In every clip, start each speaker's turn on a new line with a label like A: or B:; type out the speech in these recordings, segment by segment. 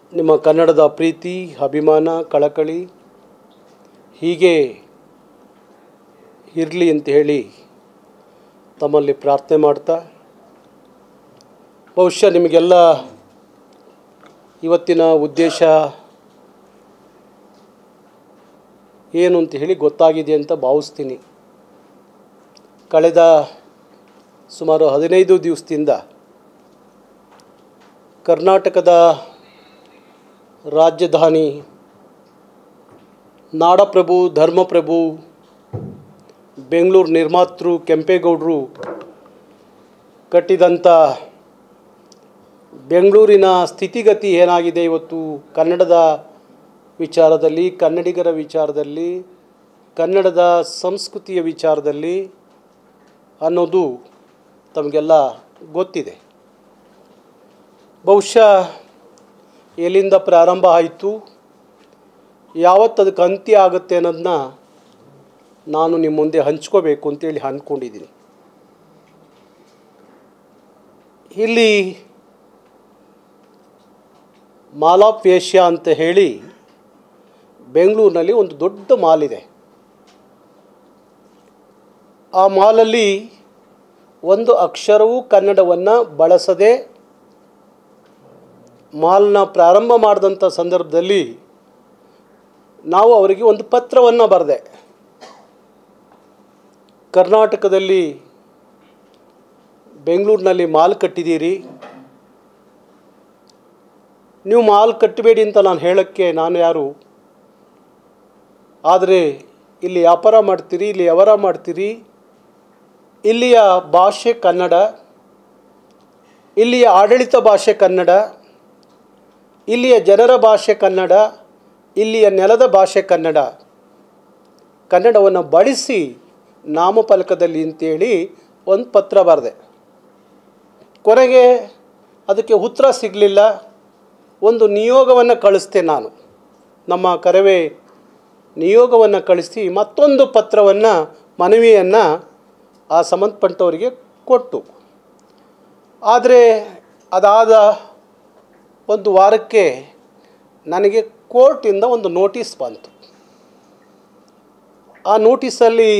A: ನಿಮ್ಮ ಕನ್ನಡದ ಪ್ರೀತಿ ಅಭಿಮಾನ ಕಳಕಳಿ ಹೀಗೆ ಇರಲಿ ಅಂತ ಹೇಳಿ ತಮ್ಮಲ್ಲಿ ಪ್ರಾರ್ಥನೆ ಮಾಡ್ತಾ ಬಹುಶಃ ನಿಮಗೆಲ್ಲ ಇವತ್ತಿನ ಉದ್ದೇಶ ಏನು ಅಂತ ಹೇಳಿ ಗೊತ್ತಾಗಿದೆ ಅಂತ ಭಾವಿಸ್ತೀನಿ ಕಳೆದ ಸುಮಾರು ಹದಿನೈದು ದಿವಸದಿಂದ ಕರ್ನಾಟಕದ ರಾಜಧಾನಿ ನಾಡಪ್ರಭು ಧರ್ಮಪ್ರಭು ಬೆಂಗಳೂರು ನಿರ್ಮಾತೃ ಕೆಂಪೇಗೌಡರು ಕಟ್ಟಿದಂಥ ಬೆಂಗಳೂರಿನ ಸ್ಥಿತಿಗತಿ ಏನಾಗಿದೆ ಇವತ್ತು ಕನ್ನಡದ ವಿಚಾರದಲ್ಲಿ ಕನ್ನಡಿಗರ ವಿಚಾರದಲ್ಲಿ ಕನ್ನಡದ ಸಂಸ್ಕೃತಿಯ ವಿಚಾರದಲ್ಲಿ ಅನ್ನೋದು ತಮಗೆಲ್ಲ ಗೊತ್ತಿದೆ ಬಹುಶಃ ಎಲ್ಲಿಂದ ಪ್ರಾರಂಭ ಆಯಿತು ಯಾವತ್ತು ಅದಕ್ಕೆ ಅಂತ್ಯ ಆಗುತ್ತೆ ಅನ್ನೋದನ್ನ ನಾನು ನಿಮ್ಮ ಮುಂದೆ ಹಂಚ್ಕೋಬೇಕು ಅಂತೇಳಿ ಅಂದ್ಕೊಂಡಿದ್ದೀನಿ ಇಲ್ಲಿ ಮಾಲಾಪ್ ಏಷ್ಯಾ ಅಂತ ಹೇಳಿ ಬೆಂಗಳೂರಿನಲ್ಲಿ ಒಂದು ದೊಡ್ಡ ಮಾಲ್ ಇದೆ ಆ ಮಾಲಲ್ಲಿ ಒಂದು ಅಕ್ಷರವೂ ಕನ್ನಡವನ್ನು ಬಳಸದೆ ಮಾಲ್ನ ಪ್ರಾರಂಭ ಮಾಡಿದಂಥ ಸಂದರ್ಭದಲ್ಲಿ ನಾವು ಅವರಿಗೆ ಒಂದು ಪತ್ರವನ್ನು ಬರೆದೆ ಕರ್ನಾಟಕದಲ್ಲಿ ಬೆಂಗಳೂರಿನಲ್ಲಿ ಮಾಲ್ ಕಟ್ಟಿದ್ದೀರಿ ನೀವು ಮಾಲ್ ಕಟ್ಟಬೇಡಿ ಅಂತ ನಾನು ಹೇಳೋಕ್ಕೆ ನಾನು ಯಾರು ಆದರೆ ಇಲ್ಲಿ ವ್ಯಾಪಾರ ಮಾಡ್ತೀರಿ ಇಲ್ಲಿ ವ್ಯವಹಾರ ಮಾಡ್ತೀರಿ ಇಲ್ಲಿಯ ಭಾಷೆ ಕನ್ನಡ ಇಲ್ಲಿಯ ಆಡಳಿತ ಭಾಷೆ ಕನ್ನಡ ಇಲ್ಲಿಯ ಜನರ ಭಾಷೆ ಕನ್ನಡ ಇಲ್ಲಿಯ ನೆಲದ ಭಾಷೆ ಕನ್ನಡ ಕನ್ನಡವನ್ನು ಬಳಸಿ ನಾಮಫಲಕದಲ್ಲಿ ಅಂತೇಳಿ ಒಂದು ಪತ್ರ ಬರೆದೆ ಕೊನೆಗೆ ಅದಕ್ಕೆ ಉತ್ತರ ಸಿಗಲಿಲ್ಲ ಒಂದು ನಿಯೋಗವನ್ನು ಕಳಿಸ್ತೆ ನಾನು ನಮ್ಮ ಕರವೇ ನಿಯೋಗವನ್ನು ಕಳಿಸಿ ಮತ್ತೊಂದು ಪತ್ರವನ್ನು ಮನವಿಯನ್ನು ಆ ಸಂಬಂಧಪಟ್ಟವರಿಗೆ ಕೊಟ್ಟು ಆದರೆ ಅದಾದ ಒಂದು ವಾರಕ್ಕೆ ನನಗೆ ಕೋರ್ಟಿಂದ ಒಂದು ನೋಟಿಸ್ ಬಂತು ಆ ನೋಟಿಸಲ್ಲಿ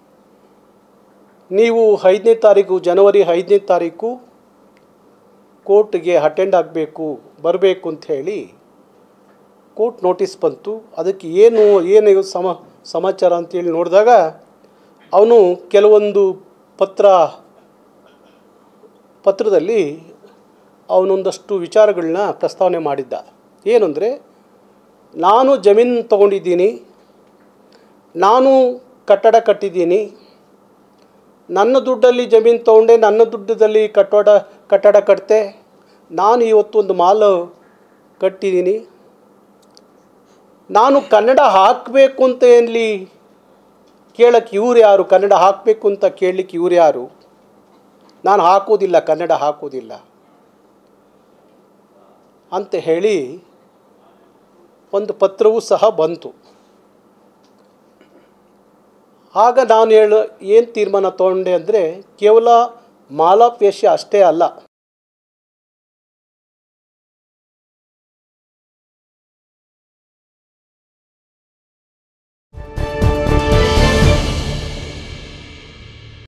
A: ನೀವು ಐದನೇ ತಾರೀಕು ಜನವರಿ ಐದನೇ ತಾರೀಕು ಕೋರ್ಟ್ಗೆ ಅಟೆಂಡ್ ಆಗಬೇಕು ಬರಬೇಕು ಅಂತ ಹೇಳಿ ಕೋರ್ಟ್ ನೋಟಿಸ್ ಬಂತು ಅದಕ್ಕೆ ಏನು ಏನು ಸಮ ಸಮಾಚಾರ ಅಂತೇಳಿ ನೋಡಿದಾಗ ಅವನು ಕೆಲವೊಂದು ಪತ್ರ ಪತ್ರದಲ್ಲಿ ಅವನೊಂದಷ್ಟು ವಿಚಾರಗಳನ್ನ ಪ್ರಸ್ತಾವನೆ ಮಾಡಿದ್ದ ಏನು ಅಂದರೆ ನಾನು ಜಮೀನು ತಗೊಂಡಿದ್ದೀನಿ ನಾನು ಕಟ್ಟಡ ಕಟ್ಟಿದ್ದೀನಿ ನನ್ನ ದುಡ್ಡಲ್ಲಿ ಜಮೀನು ತೊಗೊಂಡೆ ನನ್ನ ದುಡ್ಡದಲ್ಲಿ ಕಟ್ಟಡ ಕಟ್ಟಡ ಕಟ್ತೆ ನಾನು ಇವತ್ತು ಒಂದು ಮಾಲು ಕಟ್ಟಿದ್ದೀನಿ ನಾನು ಕನ್ನಡ ಹಾಕಬೇಕು ಅಂತ ಏನ್ಲಿ ಕೇಳಕ್ಕೆ ಇವ್ರು ಯಾರು ಕನ್ನಡ ಹಾಕಬೇಕು ಅಂತ ಕೇಳಲಿಕ್ಕೆ ಇವ್ರು ಯಾರು ನಾನು ಹಾಕೋದಿಲ್ಲ ಕನ್ನಡ ಹಾಕೋದಿಲ್ಲ ಅಂತ ಹೇಳಿ ಒಂದು ಪತ್ರವೂ ಸಹ ಬಂತು ಆಗ ನಾನು ಹೇಳು ಏನು ತೀರ್ಮಾನ ತೊಗೊಂಡೆ ಅಂದರೆ ಕೇವಲ ಮಾಲಾಪೇಶ ಅಷ್ಟೇ ಅಲ್ಲ